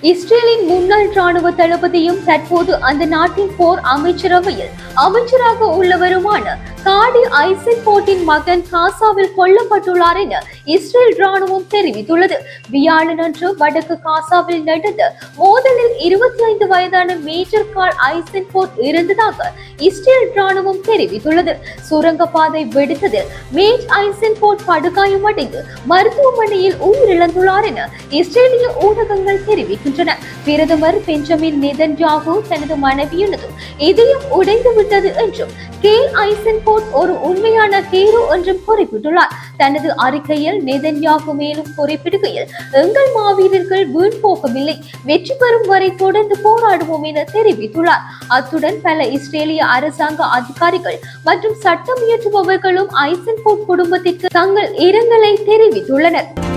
இஸ்ரேலின் முன்னாள் ராணுவ தளபதியும் தற்போது அந்த நாட்டின் போர் அமைச்சரவையில் அமைச்சராக உள்ளவருமான காடி ஐசன்போர்ட்டின் மகன் காசாவில் கொல்லப்பட்டுள்ளார் என இஸ்ரேல் ராணுவம் தெரிவித்துள்ளது வியாழனன்று வடக்கு காசாவில் நடந்த மோதலில் இருபத்தி ஐந்து வயதான மேஜர் கால் ஐசன்போர்ட் இருந்ததாக இஸ்ரேல் ராணுவம் தெரிவித்துள்ளது சுரங்கப்பாதை வெடித்ததில் மேஜ் ஐசன்போர்ட் படுகாயமடைந்து மருத்துவமனையில் உயிரிழந்துள்ளார் என இஸ்ரேலிய ஊடகங்கள் தெரிவிக்கின்றன பிரதமர் பெஞ்சமின் நெதன்யாகு தனது மனைவியினதும் இதயம் உடைந்து விட்டது என்றும் கேல் ஐசன்போர்ட் ஒரு உண்மையான ஹீரோ என்றும் குறிப்பிட்டுள்ளார் தனது அறிக்கையில் நெதன்யாகு மேலும் குறிப்பிடுகையில் எங்கள் மாவீரர்கள் வீண் போகவில்லை வெற்றி பெறும் வரை தொடர்ந்து போராடுவோம் என தெரிவித்துள்ளார் அத்துடன் பல இஸ்ரேலிய அரசாங்க அதிகாரிகள் மற்றும் சட்டம் இயற்றுபவர்களும் ஐசன்போர்ட் குடும்பத்திற்கு தங்கள் இரங்கலை தெரிவித்துள்ளனர்